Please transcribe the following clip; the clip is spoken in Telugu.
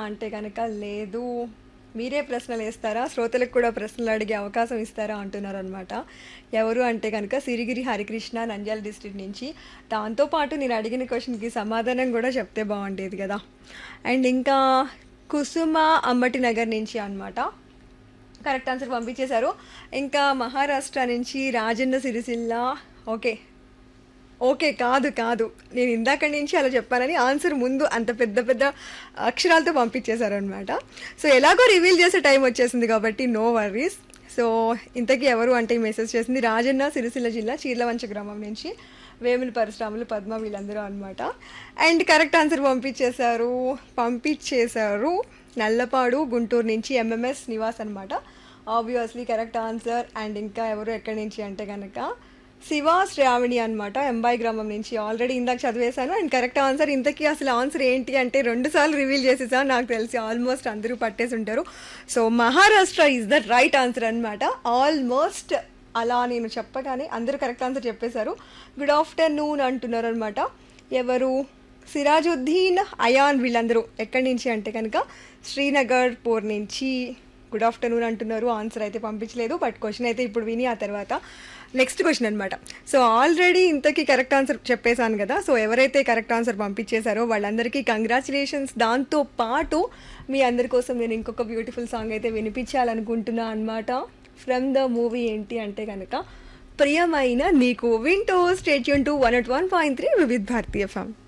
అంటే కనుక లేదు మీరే ప్రశ్నలు వేస్తారా శ్రోతలకు కూడా ప్రశ్నలు అడిగే అవకాశం ఇస్తారా అంటున్నారు అనమాట ఎవరు అంటే కనుక సిరిగిరి హరికృష్ణ నంద్యాల డిస్ట్రిక్ట్ నుంచి దాంతోపాటు నేను అడిగిన క్వశ్చన్కి సమాధానం కూడా చెప్తే బాగుండేది కదా అండ్ ఇంకా కుసుమ అంబటి నగర్ నుంచి అన్నమాట కరెక్ట్ ఆన్సర్ పంపించేశారు ఇంకా మహారాష్ట్ర నుంచి రాజన్న సిరిసిల్ల ఓకే ఓకే కాదు కాదు నేను ఇందాక నుంచి అలా చెప్పానని ఆన్సర్ ముందు అంత పెద్ద పెద్ద అక్షరాలతో పంపించేశారు అనమాట సో ఎలాగో రివీల్ చేసే టైం వచ్చేసింది కాబట్టి నో వర్రీస్ సో ఇంతకీ ఎవరు అంటే ఈ మెసేజ్ చేసింది రాజన్న సిరిసిల్ల జిల్లా చీర్లవంచ గ్రామం నుంచి వేముల పరశురాములు పద్మ వీళ్ళందరూ అనమాట అండ్ కరెక్ట్ ఆన్సర్ పంపించేశారు పంపించేశారు నల్లపాడు గుంటూరు నుంచి ఎంఎంఎస్ నివాస్ అనమాట ఆబ్వియస్లీ కరెక్ట్ ఆన్సర్ అండ్ ఇంకా ఎవరు ఎక్కడి నుంచి అంటే కనుక శివ శ్రావణి అనమాట ఎంబాయి గ్రామం నుంచి ఆల్రెడీ ఇందాక చదివేశాను అండ్ కరెక్ట్ ఆన్సర్ ఇంతకీ అసలు ఆన్సర్ ఏంటి అంటే రెండు సార్లు రివీల్ చేసేసాను నాకు తెలిసి ఆల్మోస్ట్ అందరూ పట్టేసి ఉంటారు so Maharashtra is the right answer అనమాట ఆల్మోస్ట్ అలా నేను చెప్పగానే అందరూ కరెక్ట్ ఆన్సర్ చెప్పేశారు గుడ్ ఆఫ్టర్నూన్ అంటున్నారు అనమాట ఎవరు సిరాజుద్దీన్ అయాన్ వీళ్ళందరూ ఎక్కడి నుంచి అంటే కనుక శ్రీనగర్ పోర్ నుంచి గుడ్ ఆఫ్టర్నూన్ అంటున్నారు ఆన్సర్ అయితే పంపించలేదు బట్ క్వశ్చన్ అయితే ఇప్పుడు విని ఆ తర్వాత నెక్స్ట్ క్వశ్చన్ అనమాట సో ఆల్రెడీ ఇంతకీ కరెక్ట్ ఆన్సర్ చెప్పేశాను కదా సో ఎవరైతే కరెక్ట్ ఆన్సర్ పంపించేశారో వాళ్ళందరికీ కంగ్రాచులేషన్స్ దాంతో పాటు మీ అందరి కోసం నేను ఇంకొక బ్యూటిఫుల్ సాంగ్ అయితే వినిపించాలనుకుంటున్నా అనమాట ఫ్రమ్ ద మూవీ ఏంటి అంటే కనుక ప్రియమైన నీకు వింటో stay tuned to one at one point three Vividh Bharatiya form